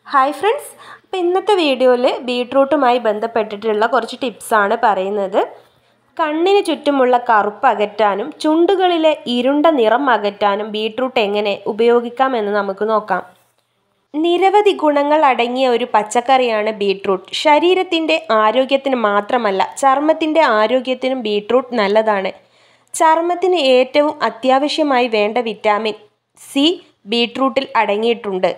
hi friends അപ്പോൾ ഇന്നത്തെ വീഡിയോയിൽ ബീട്രൂട്ടുമായി ബന്ധപ്പെട്ടിട്ടുള്ള കുറച്ച് ടിപ്സാണ് പറയുന്നത് കണ്ണിന് ചുറ്റുമുള്ള കറുപ്പ് അകറ്റാനും ചുണ്ടുകളിലെ ഇരുണ്ട നിറം അകറ്റാനും ബീട്രൂട്ട് എങ്ങനെ ഉപയോഗിക്കാമെന്ന് നമുക്ക് നോക്കാം നിരവധി ഗുണങ്ങൾ അടങ്ങിയ ഒരു പച്ചക്കറിയാണ് ബീട്രൂട്ട് ശരീരത്തിൻ്റെ ആരോഗ്യത്തിന് മാത്രമല്ല ചർമ്മത്തിൻ്റെ ആരോഗ്യത്തിനും ബീട്രൂട്ട് നല്ലതാണ് ചർമ്മത്തിന് ഏറ്റവും അത്യാവശ്യമായി വേണ്ട വിറ്റാമിൻ സി ബീട്രൂട്ടിൽ അടങ്ങിയിട്ടുണ്ട്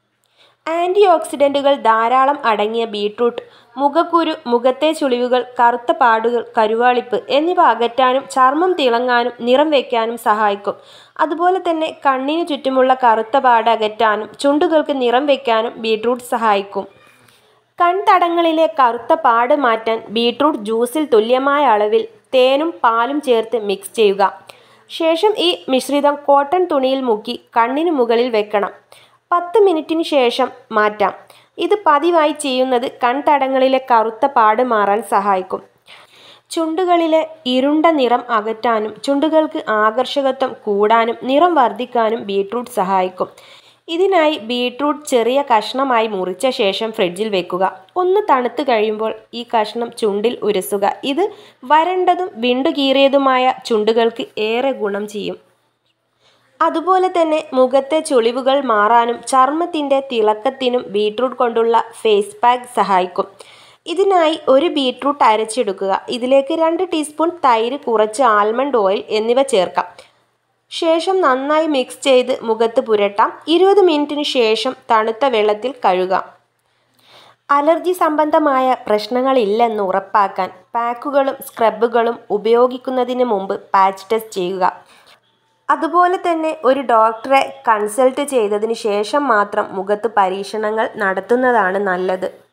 ആൻറ്റി ഓക്സിഡൻറ്റുകൾ ധാരാളം അടങ്ങിയ ബീട്രൂട്ട് മുഖക്കുരു മുഖത്തെ ചുളിവുകൾ കറുത്ത പാടുകൾ കരുവാളിപ്പ് എന്നിവ അകറ്റാനും ചർമ്മം തിളങ്ങാനും നിറം വയ്ക്കാനും സഹായിക്കും അതുപോലെ തന്നെ കണ്ണിന് ചുറ്റുമുള്ള കറുത്ത പാട് അകറ്റാനും ചുണ്ടുകൾക്ക് നിറം വയ്ക്കാനും ബീട്രൂട്ട് സഹായിക്കും കൺതടങ്ങളിലെ കറുത്ത പാട് മാറ്റാൻ ബീട്രൂട്ട് ജ്യൂസിൽ തുല്യമായ അളവിൽ തേനും പാലും ചേർത്ത് മിക്സ് ചെയ്യുക ശേഷം ഈ മിശ്രിതം കോട്ടൺ തുണിയിൽ മുക്കി കണ്ണിന് മുകളിൽ വെക്കണം പത്ത് മിനിറ്റിന് ശേഷം മാറ്റാം ഇത് പതിവായി ചെയ്യുന്നത് കൺതടങ്ങളിലെ കറുത്ത പാട് മാറാൻ സഹായിക്കും ചുണ്ടുകളിലെ ഇരുണ്ട നിറം അകറ്റാനും ചുണ്ടുകൾക്ക് ആകർഷകത്വം കൂടാനും നിറം വർദ്ധിക്കാനും ബീട്രൂട്ട് സഹായിക്കും ഇതിനായി ബീട്രൂട്ട് ചെറിയ കഷ്ണമായി മുറിച്ച ശേഷം ഫ്രിഡ്ജിൽ വെക്കുക ഒന്ന് തണുത്ത് കഴിയുമ്പോൾ ഈ കഷ്ണം ചുണ്ടിൽ ഉരസുക ഇത് വരണ്ടതും വിണ്ടുകീറിയതുമായ ചുണ്ടുകൾക്ക് ഏറെ ഗുണം ചെയ്യും അതുപോലെ തന്നെ മുഖത്തെ ചുളിവുകൾ മാറാനും ചർമ്മത്തിൻ്റെ തിളക്കത്തിനും ബീട്രൂട്ട് കൊണ്ടുള്ള ഫേസ് പാക്ക് സഹായിക്കും ഇതിനായി ഒരു ബീട്രൂട്ട് അരച്ചെടുക്കുക ഇതിലേക്ക് രണ്ട് ടീസ്പൂൺ തൈര് കുറച്ച് ആൽമണ്ട് ഓയിൽ എന്നിവ ചേർക്കാം ശേഷം നന്നായി മിക്സ് ചെയ്ത് മുഖത്ത് പുരട്ടാം ഇരുപത് മിനിറ്റിന് ശേഷം തണുത്ത വെള്ളത്തിൽ കഴുകാം അലർജി സംബന്ധമായ പ്രശ്നങ്ങളില്ലെന്ന് ഉറപ്പാക്കാൻ പാക്കുകളും സ്ക്രബുകളും ഉപയോഗിക്കുന്നതിന് മുമ്പ് പാച്ച് ടെസ്റ്റ് ചെയ്യുക അതുപോലെ തന്നെ ഒരു ഡോക്ടറെ കൺസൾട്ട് ചെയ്തതിന് ശേഷം മാത്രം മുഖത്ത് പരീക്ഷണങ്ങൾ നടത്തുന്നതാണ് നല്ലത്